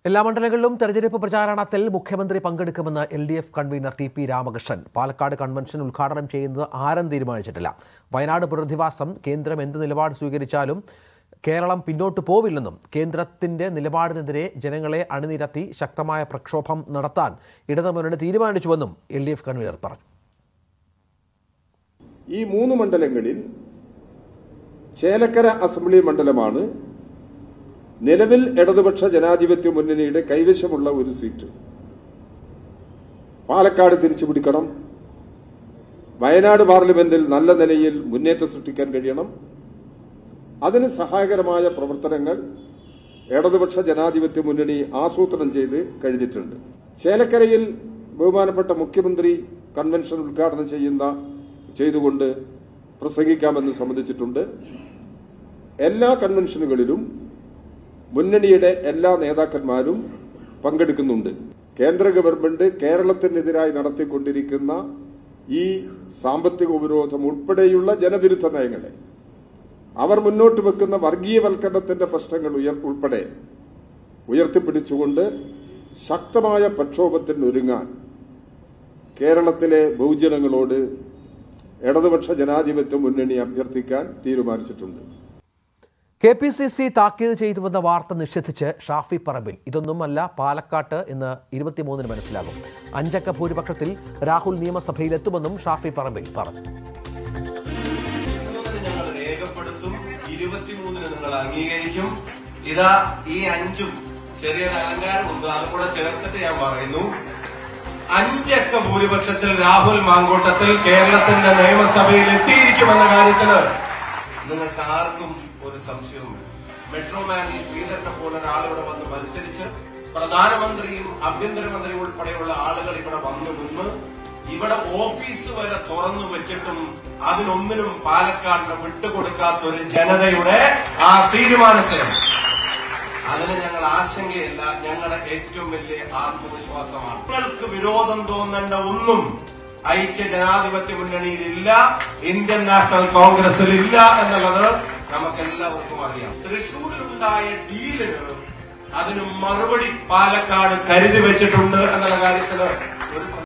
എല്ലാ മണ്ഡലങ്ങളിലും തെരഞ്ഞെടുപ്പ് പ്രചാരണത്തിൽ മുഖ്യമന്ത്രി പങ്കെടുക്കുമെന്ന് L D F convener T P Ramakrishnan Palakkad convention ഉദ്ഘാടനം ചെയ്യുന്നത് ആരും തീരുമാനിച്ചിട്ടില്ല വയനാട് പുനരധിവാസം കേന്ദ്രം എന്ത് നിലപാട് സ്വീകരിച്ചാലും കേരളം പിന്നോട്ട് പോവില്ലെന്നും കേന്ദ്രത്തിന്റെ നിലപാടിനെതിരെ ജനങ്ങളെ അണിനിരത്തി ശക്തമായ പ്രക്ഷോഭം നടത്താൻ ഇടതുമുന്നണി തീരുമാനിച്ചുവെന്നും എൽ ഡി എഫ് കൺവീനർ പറഞ്ഞു ഈ മൂന്ന് മണ്ഡലങ്ങളിൽ ചേലക്കര അസംബ്ലി മണ്ഡലമാണ് നിലവിൽ ഇടതുപക്ഷ ജനാധിപത്യ മുന്നണിയുടെ കൈവശമുള്ള ഒരു സീറ്റ് പാലക്കാട് തിരിച്ചുപിടിക്കണം വയനാട് പാർലമെന്റിൽ നല്ല നിലയിൽ മുന്നേറ്റം സൃഷ്ടിക്കാൻ കഴിയണം അതിന് സഹായകരമായ പ്രവർത്തനങ്ങൾ ഇടതുപക്ഷ ജനാധിപത്യ മുന്നണി ആസൂത്രണം ചെയ്ത് കഴിഞ്ഞിട്ടുണ്ട് ചേലക്കരയിൽ ബഹുമാനപ്പെട്ട മുഖ്യമന്ത്രി കൺവെൻഷൻ ഉദ്ഘാടനം ചെയ്യുന്ന ചെയ്തുകൊണ്ട് പ്രസംഗിക്കാമെന്ന് സംബന്ധിച്ചിട്ടുണ്ട് എല്ലാ കൺവെൻഷനുകളിലും മുന്നണിയുടെ എല്ലാ നേതാക്കന്മാരും പങ്കെടുക്കുന്നുണ്ട് കേന്ദ്ര ഗവൺമെന്റ് കേരളത്തിനെതിരായി നടത്തിക്കൊണ്ടിരിക്കുന്ന ഈ സാമ്പത്തിക ഉപരോധം ഉൾപ്പെടെയുള്ള ജനവിരുദ്ധ നയങ്ങളെ അവർ മുന്നോട്ട് വെക്കുന്ന വർഗീയവൽക്കരണത്തിന്റെ പ്രശ്നങ്ങൾ ഉയർ ഉൾപ്പെടെ ഉയർത്തിപ്പിടിച്ചുകൊണ്ട് ശക്തമായ പ്രക്ഷോഭത്തിന് ഒരുങ്ങാൻ കേരളത്തിലെ ബഹുജനങ്ങളോട് ഇടതുപക്ഷ ജനാധിപത്യ മുന്നണി അഭ്യർത്ഥിക്കാൻ തീരുമാനിച്ചിട്ടുണ്ട് കെ പി സി സി താക്കീത് ചെയ്തുവെന്ന വാർത്ത നിഷേധിച്ച് ഷാഫി പറമ്പിൽ ഇതൊന്നുമല്ല പാലക്കാട്ട് എന്ന് ഇരുപത്തിമൂന്നിന് മനസ്സിലാകും അഞ്ചക്ക ഭൂരിപക്ഷത്തിൽ രാഹുൽ നിയമസഭയിലെത്തുമെന്നും ഷാഫി പറമ്പിൽ പറഞ്ഞു ഇരുപത്തിമൂന്നിന് ഞങ്ങൾ രേഖപ്പെടുത്തും ഇരുപത്തിമൂന്നിന് നിങ്ങൾ അംഗീകരിക്കും ഇതാ ഈ അഞ്ചും ചെറിയൊരു അലങ്കാരമുണ്ട് അതും കൂടെ ചേർത്തിട്ട് ഞാൻ പറയുന്നു അഞ്ചക്ക ഭൂരിപക്ഷത്തിൽ രാഹുൽ മാങ്കൂട്ടത്തിൽ കേരളത്തിന്റെ നിയമസഭയിൽ എത്തിയിരിക്കുമെന്ന കാര്യത്തില് നിങ്ങൾക്ക് ആർക്കും ഒരു സംശയവും വേണ്ട. മെട്രോ മാൻ ഈ ശ്രീധരനെ പോലെ ഒരാളിവിടെ വന്ന് മത്സരിച്ച് പ്രധാനമന്ത്രിയും ആഭ്യന്തരമന്ത്രിയും ഉൾപ്പെടെയുള്ള ആളുകൾ ഇവിടെ വന്നു നിന്ന് ഇവിടെ ഓഫീസ് വരെ തുറന്നു വെച്ചിട്ടും അതിനൊന്നിനും പാലക്കാടിന് വിട്ടുകൊടുക്കാത്ത ഒരു ജനതയുടെ ആ തീരുമാനത്തിന് അതിന് ഞങ്ങൾ ആശങ്കയില്ല ഞങ്ങളുടെ ഏറ്റവും വലിയ ആത്മവിശ്വാസമാണ് നിങ്ങൾക്ക് വിരോധം തോന്നേണ്ട ഒന്നും ഐക്യ ജനാധിപത്യ മുന്നണിയിൽ ഇല്ല ഇന്ത്യൻ നാഷണൽ കോൺഗ്രസിൽ ഇല്ല എന്നുള്ളത് നമുക്ക് എല്ലാവർക്കും അറിയാം തൃശൂരിലുണ്ടായ ഡീലിന് അതിന് മറുപടി പാലക്കാട് കരുതി വെച്ചിട്ടുണ്ട് എന്നുള്ള കാര്യത്തില് ഒരു